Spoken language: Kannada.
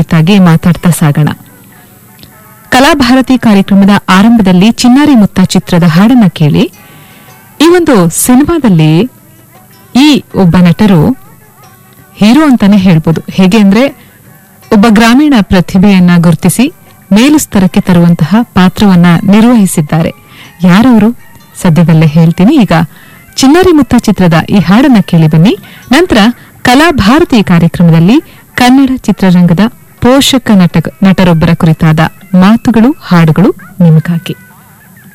ಕುರಿತಾಗಿ ಮಾತಾಡ್ತಾ ಸಾಗೋಣ ಕಲಾಭಾರತಿ ಕಾರ್ಯಕ್ರಮದ ಆರಂಭದಲ್ಲಿ ಚಿನ್ನಾರಿ ಮುತ್ತ ಚಿತ್ರದ ಹಾಡನ್ನ ಕೇಳಿ ಈ ಒಂದು ಸಿನಿಮಾದಲ್ಲಿ ಈ ಒಬ್ಬ ನಟರು ಹೀರೋ ಅಂತಾನೆ ಹೇಳ್ಬೋದು ಹೇಗೆ ಅಂದ್ರೆ ಒಬ್ಬ ಗ್ರಾಮೀಣ ಪ್ರತಿಭೆಯನ್ನ ಗುರುತಿಸಿ ಮೇಲುಸ್ತರಕ್ಕೆ ತರುವಂತಹ ಪಾತ್ರವನ್ನ ನಿರ್ವಹಿಸಿದ್ದಾರೆ ಯಾರವರು ಸದ್ಯದಲ್ಲೇ ಹೇಳ್ತೀನಿ ಈಗ ಚಿನ್ನಾರಿ ಮುತ್ತ ಚಿತ್ರದ ಈ ಹಾಡನ್ನ ಕೇಳಿ ಬನ್ನಿ ನಂತರ ಕಲಾಭಾರತಿ ಕಾರ್ಯಕ್ರಮದಲ್ಲಿ ಕನ್ನಡ ಚಿತ್ರರಂಗದ ಪೋಷಕ ನಟ ನಟರೊಬ್ಬರ ಕುರಿತಾದ ಮಾತುಗಳು ಹಾಡುಗಳು ನಿಮಗಾಗಿ